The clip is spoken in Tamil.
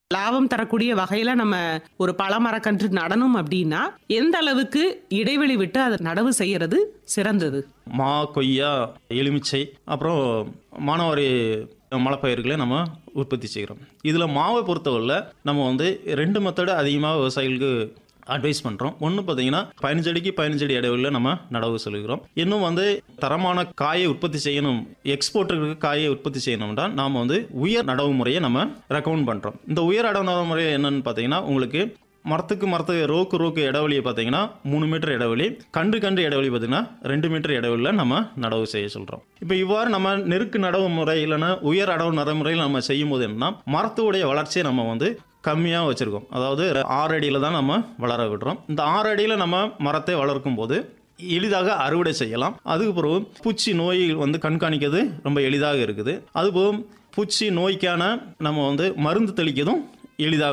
லாபம் தரக்கூடிய வகையில நம்ம ஒரு பழமரக்கன்று நடணும் அப்படின்னா எந்த அளவுக்கு இடைவெளி விட்டு அதை நடவு செய்யறது சிறந்தது மா கொய்யா எலுமிச்சை அப்புறம் மானாவாரி மலைப்பயிர்களை நம்ம உற்பத்தி செய்கிறோம் இதில் மாவை பொறுத்தவரையில் நம்ம வந்து ரெண்டு மெத்தடு அதிகமாக விவசாயிகளுக்கு அட்வைஸ் பண்ணுறோம் ஒன்று பார்த்தீங்கன்னா பதினஞ்சு அடிக்கு பதினஞ்சு அடி இடைவெளியில் நம்ம நடவு சொல்லுகிறோம் இன்னும் வந்து தரமான காயை உற்பத்தி செய்யணும் எக்ஸ்போர்ட்டுக்கு காயை உற்பத்தி செய்யணும்னா நாம் வந்து உயர் நடவு முறையை நம்ம ரெக்கமெண்ட் பண்ணுறோம் இந்த உயர் நடவு முறை என்னன்னு பார்த்தீங்கன்னா உங்களுக்கு மரத்துக்கு மரத்துக்கு ரோக்கு ரோக்கு இடைவெளியை பார்த்தீங்கன்னா மூணு மீட்டர் இடைவெளி கண்டு கண்டு இடைவெளி பார்த்தீங்கன்னா ரெண்டு மீட்டர் இடைவெளியில் நம்ம நடவு செய்ய சொல்கிறோம் இப்போ இவ்வாறு நம்ம நெருக்கு நடவு முறை இல்லைன்னா உயர் நடவு நடைமுறையில் நம்ம செய்யும்போது என்னன்னா மரத்துடைய வளர்ச்சியை நம்ம வந்து கம்மியாக வச்சுருக்கோம் அதாவது ஆறு அடியில் தான் நம்ம வளர விடுறோம் இந்த ஆறு அடியில் நம்ம மரத்தை வளர்க்கும் போது எளிதாக அறுவடை செய்யலாம் அதுக்கு பிறகு பூச்சி நோய் வந்து கண்காணிக்கிறது ரொம்ப எளிதாக இருக்குது அதுபோக பூச்சி நோய்க்கான நம்ம வந்து மருந்து தெளிக்கிறதும் எளிதாக